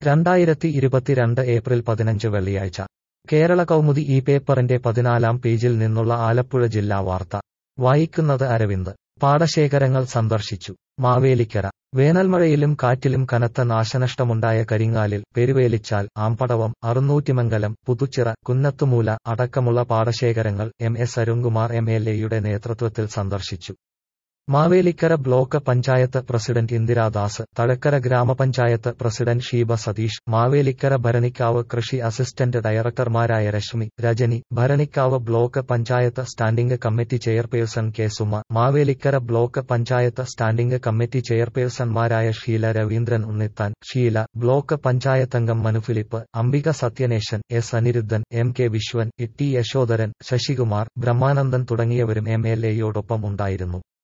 രണ്ടായിരത്തി ഇരുപത്തിരണ്ട് ഏപ്രിൽ പതിനഞ്ച് വെള്ളിയാഴ്ച കേരള കൗമുദി ഈ പേപ്പറിന്റെ പതിനാലാം പേജിൽ നിന്നുള്ള ആലപ്പുഴ ജില്ലാ വാർത്ത വായിക്കുന്നത് അരവിന്ദ് പാടശേഖരങ്ങൾ സന്ദർശിച്ചു മാവേലിക്കര വേനൽമഴയിലും കാറ്റിലും കനത്ത നാശനഷ്ടമുണ്ടായ കരിങ്ങാലിൽ പെരുവേലിച്ചാൽ ആമ്പടവം അറുന്നൂറ്റിമംഗലം പുതുച്ചിറ കുന്നത്തുമൂല അടക്കമുള്ള പാടശേഖരങ്ങൾ M S Arunkumar M L എയുടെ നേതൃത്വത്തിൽ സന്ദർശിച്ചു Mavelikkara block panchayat president Indiradas Thazhakkara grama panchayat president Sheeba Satheesh Mavelikkara Bharanikkavu കൃഷി അസിസ്റ്റന്റ് ഡയറക്ടർമാരായ Reshmi Rajani Bharanikkavu block panchayat standing committee chairperson K Suma Mavelikkara block panchayat standing committee ചെയർപേഴ്സൺമാരായ ഷീല രവീന്ദ്രൻ ഉണ്ണിത്താൻ ഷീല ബ്ലോക്ക് പഞ്ചായത്തംഗം Manu Philip Ambika Sathyanesan S Aniruddhan M K Viswan T Yasodharan Sasikumar Brahmanandan തുടങ്ങിയവരും എം എൽ എയോടൊപ്പം ഉണ്ടായിരുന്നു